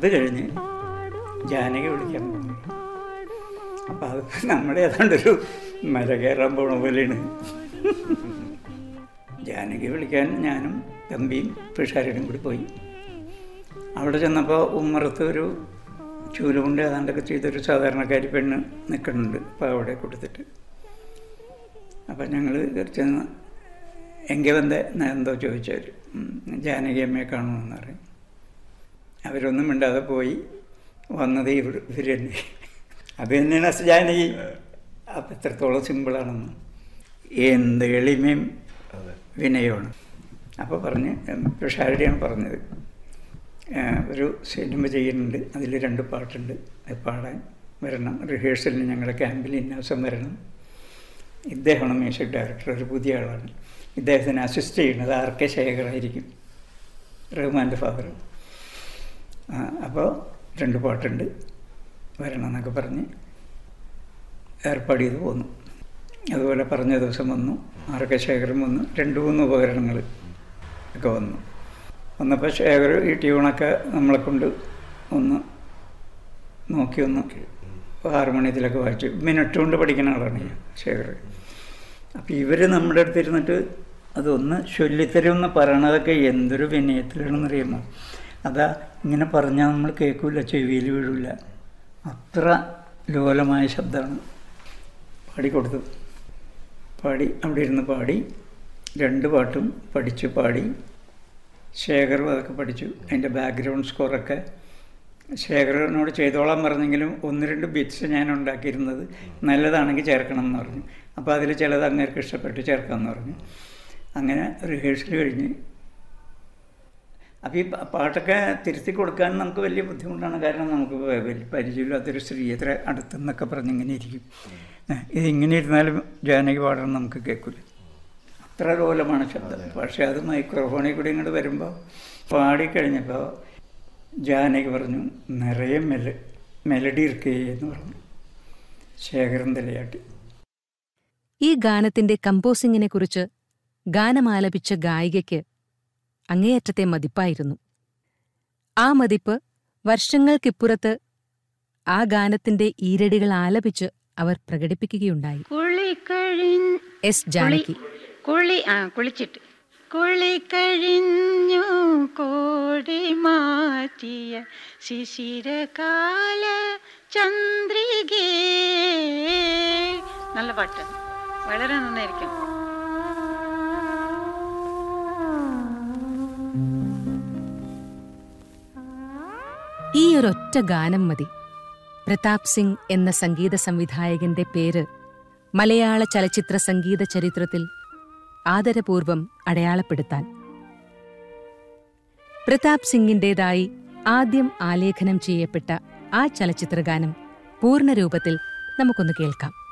അത് കഴിഞ്ഞ് ജാനകി വിളിക്കാൻ പോകുന്നു അപ്പം അത് നമ്മുടെ ഏതാണ്ടൊരു മല കയറാൻ പോണ പോലെയാണ് ജാനകി വിളിക്കാൻ ഞാനും തമ്പിയും പിഷാരനും കൂടി പോയി അവിടെ ചെന്നപ്പോൾ ഉമ്മറത്ത് ഒരു ചൂലുകൊണ്ട് ഏതാണ്ടൊക്കെ ചെയ്തൊരു സാധാരണക്കാരി പെണ്ണ് നിൽക്കുന്നുണ്ട് അപ്പോൾ അവിടെ കൊടുത്തിട്ട് അപ്പം ഞങ്ങൾ ചെന്ന് എങ്കിൽ വந்த എന്തോ ചോദിച്ചവർ ജാനകി അമ്മയെ കാണുമെന്ന് പറയും അവരൊന്നും മിണ്ടാതെ പോയി വന്നത് ഇവർ ഇവർ തന്നെ അത് തന്നെയാണ് അസ് ജാനകി അപ്പം എത്രത്തോളം സിമ്പിളാണെന്ന് എന്ത് എളിമയും വിനയമാണ് അപ്പോൾ പറഞ്ഞ് പിഷാരടിയാണ് പറഞ്ഞത് ഏഹ് ഒരു സിനിമ ചെയ്യുന്നുണ്ട് അതിൽ രണ്ട് പാട്ടുണ്ട് അത് പാടാൻ വരണം റിഹേഴ്സലിന് ഞങ്ങളുടെ ക്യാമ്പിൽ ഇന്ന ദിവസം വരണം ഇദ്ദേഹമാണ് മ്യൂസിക് ഡയറക്ടർ ഒരു പുതിയ ആളാണ് ഇദ്ദേഹത്തിന് അസിസ്റ്റ് ചെയ്യുന്നത് ആർ കെ ശേഖറായിരിക്കും റഹ്മാൻ്റെ ഫാദർ അപ്പോൾ രണ്ട് പാട്ടുണ്ട് വരണം എന്നൊക്കെ പറഞ്ഞ് ഏർപ്പാട് ചെയ്ത് പോന്നു അതുപോലെ പറഞ്ഞ ദിവസം വന്നു ആർ കെ ശേഖരം വന്നു രണ്ട് മൂന്ന് ഉപകരണങ്ങൾ ഒക്കെ വന്നു വന്നപ്പോൾ ശേഖർ ഈ ട്യൂണൊക്കെ നമ്മളെ കൊണ്ട് ഒന്ന് നോക്കി ഒന്ന് ആറ് മണിയത്തിലൊക്കെ വായിച്ചു മിനിറ്റ് കൊണ്ട് പഠിക്കുന്ന ആളാണ് ഈ ശേഖർ അപ്പോൾ ഇവർ നമ്മുടെ അടുത്തിരുന്നിട്ട് അതൊന്ന് ചൊല്ലിത്തരുമെന്ന് പറയണതൊക്കെ എന്തൊരു വിനയത്തിലാണെന്നറിയുമോ അതാ ഇങ്ങനെ പറഞ്ഞാൽ നമ്മൾ കേൾക്കില്ല ചെവിയിൽ വീഴില്ല അത്ര ലോലമായ ശബ്ദമാണ് പാടിക്കൊടുത്തു പാടി അവിടെ ഇരുന്ന് പാടി രണ്ട് പാട്ടും പഠിച്ചു പാടി ശേഖറും അതൊക്കെ പഠിച്ചു അതിൻ്റെ ബാക്ക്ഗ്രൗണ്ട് സ്കോറൊക്കെ ശേഖരനോട് ചെയ്തോളാൻ പറഞ്ഞെങ്കിലും ഒന്ന് രണ്ട് ബിറ്റ്സ് ഞാൻ ഉണ്ടാക്കിയിരുന്നത് നല്ലതാണെങ്കിൽ ചേർക്കണം എന്ന് പറഞ്ഞു അപ്പോൾ അതിൽ ചിലത് അങ്ങേർക്ക് ഇഷ്ടപ്പെട്ട് ചേർക്കാമെന്ന് പറഞ്ഞു അങ്ങനെ റിഹേഴ്സൽ കഴിഞ്ഞ് അപ്പോൾ ഈ പ- പാട്ടൊക്കെ തിരുത്തി കൊടുക്കാൻ നമുക്ക് വലിയ ബുദ്ധിമുട്ടാണ് കാരണം നമുക്ക് വ- വലിയ പരിചയമില്ലാത്തൊരു സ്ത്രീ എത്ര അടുത്തെന്നൊക്കെ പറഞ്ഞ് ഇങ്ങനെ ഇരിക്കും ഏ, ഇത് ഇങ്ങനെ ഇരുന്നാലും ജാനകി പാടണം നമുക്ക് കേൾക്കില്ല അത്ര ലോലമാണ് ശബ്ദം പക്ഷേ അത് മൈക്രോഫോണിൽ കൂടി ഇങ്ങോട്ട് വരുമ്പോൾ പാടിക്കഴിഞ്ഞപ്പോൾ ജാനകി പറഞ്ഞു നിറയെ മെല മെലഡി ഇരിക്കേ എന്ന് പറഞ്ഞു ശേഖരൻ തലയാട്ടി ഈ ഗാനത്തിന്റെ കമ്പോസിങ്ങിനെ കുറിച്ച് ഗാനമാലപിച്ച ഗായികയ്ക്ക് അങ്ങേയറ്റത്തെ മതിപ്പായിരുന്നു ആ മതിപ്പ് വർഷങ്ങൾക്കിപ്പുറത്ത് ആ ഗാനത്തിന്റെ ഈരടികൾ ആലപിച്ച് അവർ പ്രകടിപ്പിക്കുകയുണ്ടായി കുളിക്കഴിഞ്ഞ് എസ് ജാനകി കുളി ആ കുളിച്ചിട്ട് കുളിക്കഴിഞ്ഞു കോടി മാറ്റിയ ശിശിരകാല ചന്ദ്രികേ നല്ല പാട്ട് വളരെ നന്നായിരിക്കും ഈ ഒരൊറ്റ ഗാനം മതി പ്രതാപ് സിംഗ് എന്ന സംഗീത സംവിധായകന്റെ പേര് മലയാള ചലച്ചിത്ര സംഗീത ചരിത്രത്തിൽ ആദരപൂർവം അടയാളപ്പെടുത്താൻ പ്രതാപ് സിംഗിന്റേതായി ആദ്യം ആലേഖനം ചെയ്യപ്പെട്ട ആ ചലച്ചിത്രഗാനം പൂർണ്ണരൂപത്തിൽ നമുക്കൊന്ന് കേൾക്കാം